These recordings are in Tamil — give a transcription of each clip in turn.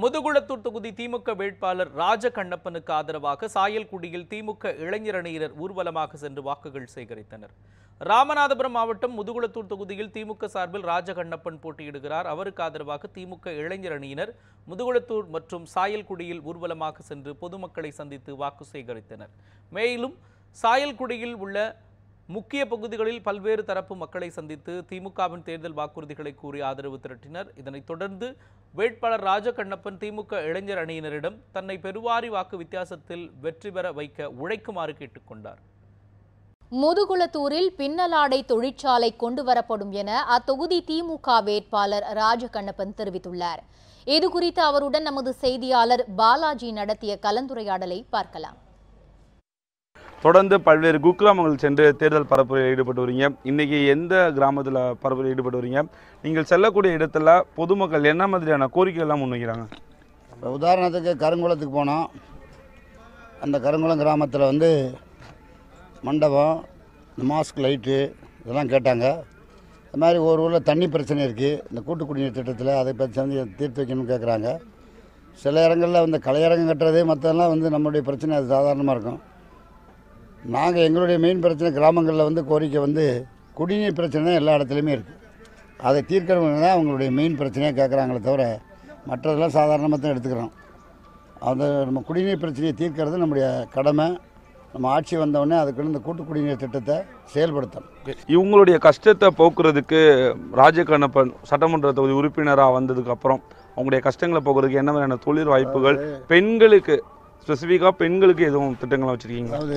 முதுகுளத்தூர் தொகுதி திமுக வேட்பாளர் ராஜ கண்ணப்பனுக்கு ஆதரவாக சாயல்குடியில் திமுக இளைஞரணியினர் ஊர்வலமாக சென்று வாக்குகள் சேகரித்தனர் ராமநாதபுரம் மாவட்டம் முதுகுளத்தூர் தொகுதியில் திமுக சார்பில் ராஜ கண்ணப்பன் போட்டியிடுகிறார் அவருக்கு ஆதரவாக திமுக இளைஞரணியினர் முதுகுளத்தூர் மற்றும் சாயல்குடியில் ஊர்வலமாக சென்று பொதுமக்களை சந்தித்து வாக்கு சேகரித்தனர் மேலும் சாயல்குடியில் உள்ள முக்கிய பகுதிகளில் பல்வேறு தரப்பு மக்களை சந்தித்து திமுகவின் தேர்தல் வாக்குறுதிகளை கூறி ஆதரவு திரட்டினர் இதனைத் தொடர்ந்து வேட்பாளர் ராஜகண்ணப்பன் திமுக இளைஞர் அணியினரிடம் தன்னை பெருவாரி வாக்கு வித்தியாசத்தில் வெற்றி பெற வைக்க உழைக்குமாறு கேட்டுக்கொண்டார் முதுகுளத்தூரில் பின்னலாடை தொழிற்சாலை கொண்டு வரப்படும் என அத்தொகுதி திமுக வேட்பாளர் ராஜகண்ணப்பன் தெரிவித்துள்ளார் இதுகுறித்து அவருடன் நமது செய்தியாளர் பாலாஜி நடத்திய கலந்துரையாடலை பார்க்கலாம் தொடர்ந்து பல்வேறு குக்கிராமங்கள் சென்று தேர்தல் பரப்புரையில் ஈடுபட்டு வரீங்க இன்னைக்கு எந்த கிராமத்தில் பரப்புரையில் ஈடுபட்டு வரீங்க நீங்கள் செல்லக்கூடிய இடத்துல பொதுமக்கள் என்ன மாதிரியான கோரிக்கைகள்லாம் முன்வைக்கிறாங்க இப்போ உதாரணத்துக்கு கருங்குளத்துக்கு போனோம் அந்த கருங்குளம் கிராமத்தில் வந்து மண்டபம் இந்த மாஸ்க் லைட்டு இதெல்லாம் கேட்டாங்க அது மாதிரி ஒரு ஊரில் தண்ணி பிரச்சனை இருக்குது இந்த கூட்டு குடிநீர் திட்டத்தில் அதை பற்றி வந்து தீர்த்து வைக்கணும்னு கேட்குறாங்க சில இடங்களில் வந்து கலையரங்கம் கட்டுறது மற்றதெல்லாம் வந்து நம்மளுடைய பிரச்சனை அது சாதாரணமாக இருக்கும் நாங்கள் எங்களுடைய மெயின் பிரச்சனை கிராமங்களில் வந்து கோரிக்கை வந்து குடிநீர் பிரச்சனை தான் எல்லா இடத்துலையுமே இருக்குது அதை தீர்க்கணும்னு தான் அவங்களுடைய மெயின் பிரச்சனையாக கேட்குறாங்களே தவிர மற்றதெல்லாம் சாதாரணமாக தான் எடுத்துக்கிறோம் அது நம்ம குடிநீர் பிரச்சனையை தீர்க்கிறது நம்முடைய கடமை நம்ம ஆட்சி வந்தவுடனே அதுக்குன்னு இந்த கூட்டு குடிநீர் திட்டத்தை செயல்படுத்தணும் இவங்களுடைய கஷ்டத்தை போக்குறதுக்கு ராஜகண்ணப்பன் சட்டமன்ற தொகுதி உறுப்பினராக வந்ததுக்கு அப்புறம் அவங்களுடைய கஷ்டங்களை போக்குறதுக்கு என்ன மாதிரியான தொழில் வாய்ப்புகள் பெண்களுக்கு ஸ்பெசிஃபிக்காக பெண்களுக்கு எதுவும் திட்டங்களை வச்சுருக்கீங்களா அதாவது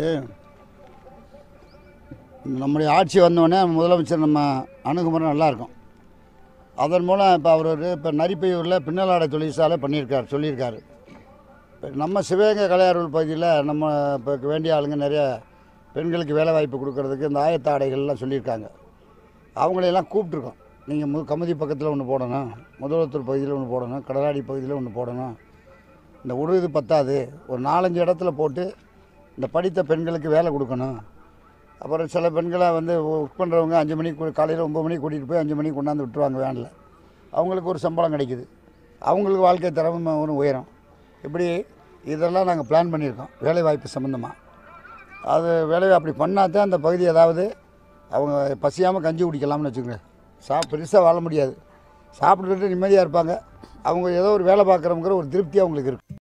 நம்முடைய ஆட்சி வந்தோடனே முதலமைச்சர் நம்ம அணுகுமுறை நல்லா இருக்கும் அதன் மூலம் இப்போ அவர் ஒரு இப்போ நரிப்பையூரில் பின்னலாடை தொழிற்சாலை பண்ணியிருக்கார் சொல்லியிருக்காரு இப்போ நம்ம சிவகங்கை கலையாரூர் பகுதியில் நம்ம இப்போ வேண்டிய ஆளுங்க நிறைய பெண்களுக்கு வேலை வாய்ப்பு கொடுக்கறதுக்கு இந்த ஆயத்த ஆடைகள்லாம் சொல்லியிருக்காங்க அவங்களையெல்லாம் கூப்பிட்ருக்கோம் நீங்கள் மு கமுதி பக்கத்தில் ஒன்று போடணும் முதலத்தூர் பகுதியில் ஒன்று போடணும் கடலாடி பகுதியில் ஒன்று போடணும் இந்த ஒரு இது பத்தாது ஒரு நாலஞ்சு இடத்துல போட்டு இந்த படித்த பெண்களுக்கு வேலை கொடுக்கணும் அப்புறம் சில பெண்களை வந்து ஒர்க் பண்ணுறவங்க அஞ்சு மணிக்கு காலையில் ஒம்பது மணிக்கு கூட்டிகிட்டு போய் அஞ்சு மணிக்கு கொண்டாந்து விட்டுருவாங்க வேனில் அவங்களுக்கு ஒரு சம்பளம் கிடைக்குது அவங்களுக்கு வாழ்க்கை திறமை ஒரு உயரம் இப்படி இதெல்லாம் நாங்கள் பிளான் பண்ணியிருக்கோம் வேலைவாய்ப்பு சம்மந்தமாக அது வேலை அப்படி பண்ணால் தான் அந்த பகுதி ஏதாவது அவங்க பசியாமல் கஞ்சி குடிக்கலாம்னு வச்சுக்கோங்க சா பெருசாக வாழ முடியாது சாப்பிட்டுட்டு நிம்மதியாக இருப்பாங்க அவங்க ஏதோ ஒரு வேலை பார்க்குறவங்கிற ஒரு திருப்தி அவங்களுக்கு இருக்குது